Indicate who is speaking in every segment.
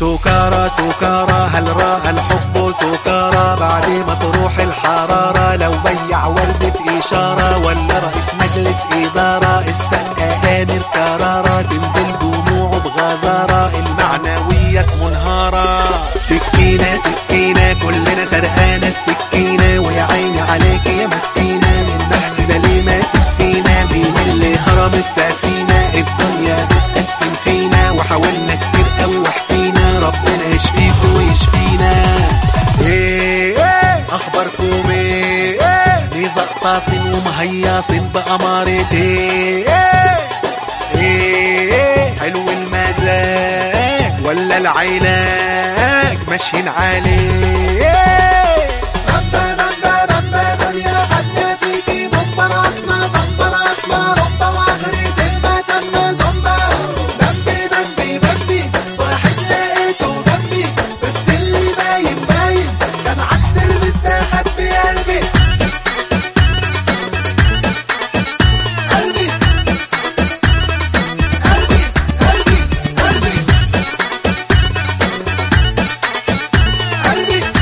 Speaker 1: سكارى سكارى هل راى الحب سكارى بعد ما تروح الحرارة لو بيع ورد في إشارة ولا رئيس مجلس إدارة السقا آمر كرارة تنزل دموعه بغزارة المعنويات منهارة سكينة سكينة كلنا سرقانة السكينة ويا عيني عليك يا مسكينة من نحس ده ليه ماسك فينا مين اللي خرم السفينة الدنيا بتأسفن فينا وحاولنا كتير قوي وحفينا ربنا يشفيك ويشفينا ايه ايه اخباركم ايه ايه ليه زقطاطين ومهيصين بأمارة ايه ايه ايه حلو المزاج ولا العلاج ماشيين عليه ربا ربا ربا دنيا خدنا فيكي بومبا راسنا صنبا راسنا ربا واخرة المتم زومبا بمبي بمبي بمبي صاحب لقيته جنبي بس اللي باين باين كان عكس المستخبي قلبي قلبي قلبي قلبي قلبي قلبي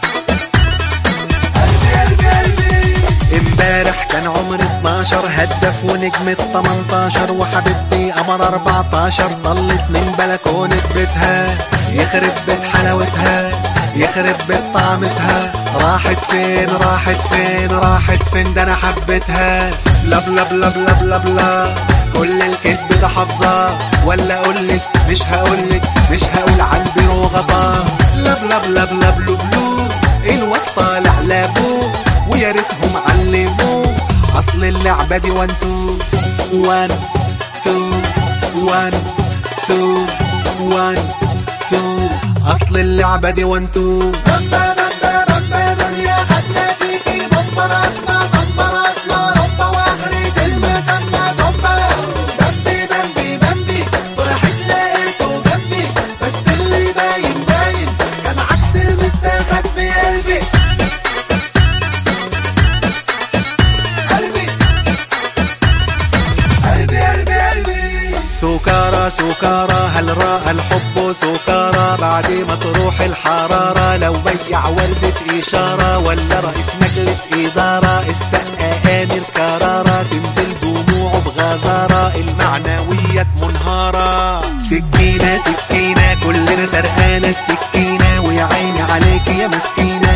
Speaker 1: قلبي قلبي قلبي امبارح كان عمري 12 هدف ونجم 18 وحبيبتي قمر 14 طلت من بلكونة بيتها يخرب بيت حلاوتها يخرب بيت طعمتها راحت فين راحت فين راحت فين ده انا حبيتها لب لب لب لب لب لا كل الكذب ده حافظاه ولا اقولك مش هقولك مش هقول عن بيرو غطاه لب لب لب لب لب لب الواد طالع لابوه ويا ريتهم علموه اصل اللعبه دي 1 2 1 2 1 2 1 2 اصل اللعبه دي 1 2 ربا ربا ربا دنيا خدنا فيكي بومبا راسنا صنبا راسنا ربا واخرة المتم زومبا بمبي بمبي بمبي صاحب لقيته جنبي بس اللي باين باين كان عكس المستخبي قلبي قلبي قلبي قلبي قلبي سكارى سكارى هل راى الحب سكارى بعد ما تروح الحرارة لو بيع ورد في إشارة ولا رئيس مجلس إدارة السقا آمر كرارة تنزل دموعه بغزارة المعنويات منهارة سكينة سكينة كلنا سرقانة السكينة ويا عيني عليك يا مسكينة